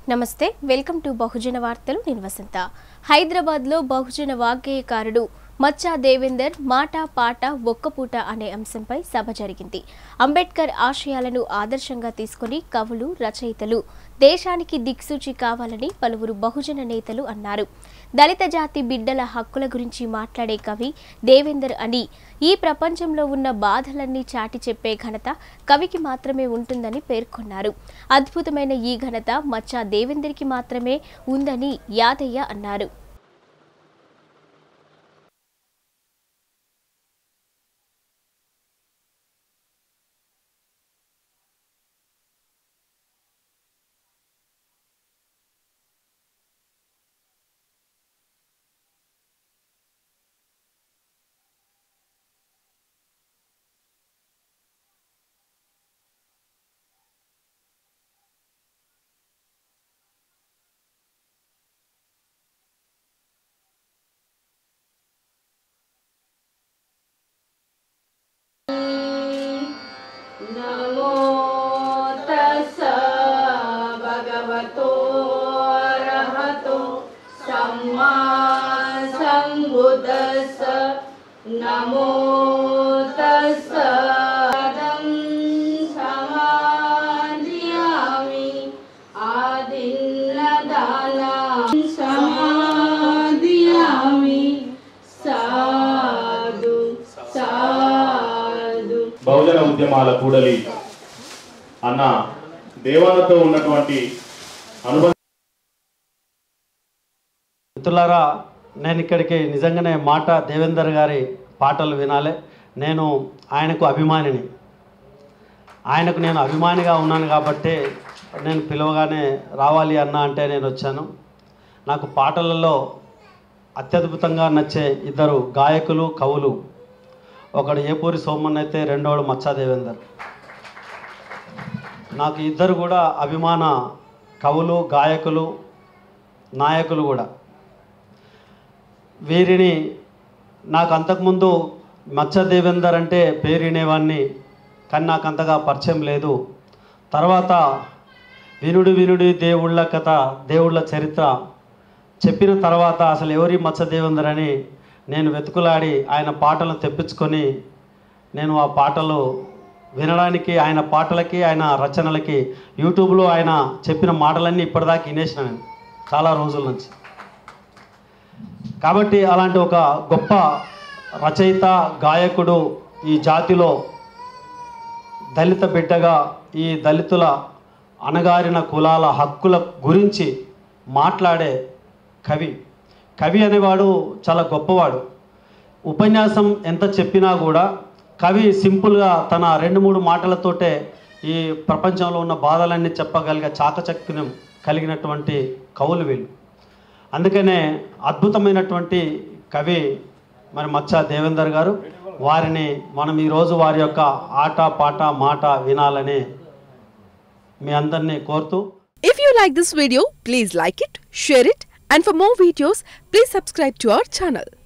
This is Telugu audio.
నమస్తే వెల్కమ్ టు బహుజన వార్తలు నేను వసంత హైదరాబాద్లో బహుజన వాగ్గేయకారుడు మచ్చా దేవేందర్ మాట పాట ఒక్కపూట అనే అంశంపై సభ జరిగింది అంబేద్కర్ ఆశయాలను ఆదర్శంగా తీసుకుని కవులు రచయితలు దేశానికి దిక్సూచి కావాలని పలువురు బహుజన నేతలు అన్నారు దళిత జాతి బిడ్డల హక్కుల గురించి మాట్లాడే కవి దేవేందర్ అని ఈ ప్రపంచంలో ఉన్న బాధలన్నీ చాటి చెప్పే ఘనత కవికి మాత్రమే ఉంటుందని పేర్కొన్నారు అద్భుతమైన ఈ ఘనత మచ్చా దేవేందర్కి మాత్రమే ఉందని యాదయ్య అన్నారు నమో తస్స భగవతో అర్హతో సమ్మా సంబుద్దస్స నమో తస్స పదం సమాధియామి ఆదిన్నదానా సమాధియామి సాధు సాధు బహుజన ఉద్యమాల కూడలి అన్న దేవాలతో ఉన్నటువంటి అనుబంధ మిత్రులారా నేను ఇక్కడికి నిజంగానే మాట దేవేందర్ గారి పాటలు వినాలి నేను ఆయనకు అభిమానిని ఆయనకు నేను అభిమానిగా ఉన్నాను కాబట్టి నేను పిలవగానే రావాలి అన్న అంటే నేను వచ్చాను నాకు పాటలలో అత్యద్భుతంగా నచ్చే ఇద్దరు గాయకులు కవులు ఒకడు ఏపూరి సోమన్ అయితే రెండోడు మచ్చా దేవేందర్ నాకు ఇద్దరు కూడా అభిమాన కవులు గాయకులు నాయకులు కూడా వీరిని నాకు అంతకుముందు మచ్చ దేవేందర్ అంటే పేరు వినేవాడిని కానీ నాకు అంతగా పరిచయం లేదు తర్వాత వినుడి వినుడి దేవుళ్ళ కథ దేవుళ్ళ చరిత్ర చెప్పిన తర్వాత అసలు ఎవరి మచ్చ దేవేందర్ అని నేను వెతుకులాడి ఆయన పాటలను తెప్పించుకొని నేను ఆ పాటలు వినడానికి ఆయన పాటలకి ఆయన రచనలకి యూట్యూబ్లో ఆయన చెప్పిన మాటలన్నీ ఇప్పటిదాకా వినేసిన నేను చాలా రోజుల నుంచి కాబట్టి అలాంటి ఒక గొప్ప రచయిత గాయకుడు ఈ జాతిలో దళిత బిడ్డగా ఈ దళితుల అణగారిన కులాల హక్కుల గురించి మాట్లాడే కవి కవి అనేవాడు చాలా గొప్పవాడు ఉపన్యాసం ఎంత చెప్పినా కూడా కవి సింపుల్గా తన రెండు మూడు మాటలతోటే ఈ ప్రపంచంలో ఉన్న బాధలన్నీ చెప్పగలిగే చాకచక్యం కలిగినటువంటి కవులు వీళ్ళు అందుకనే అద్భుతమైనటువంటి కవి మరి మచ్చ దేవేందర్ గారు వారిని మనం ఈరోజు వారి యొక్క ఆట పాట మాట వినాలని మీ అందరినీ కోరుతూ If you like this video, please like it, share it, and for more videos, please subscribe to our channel.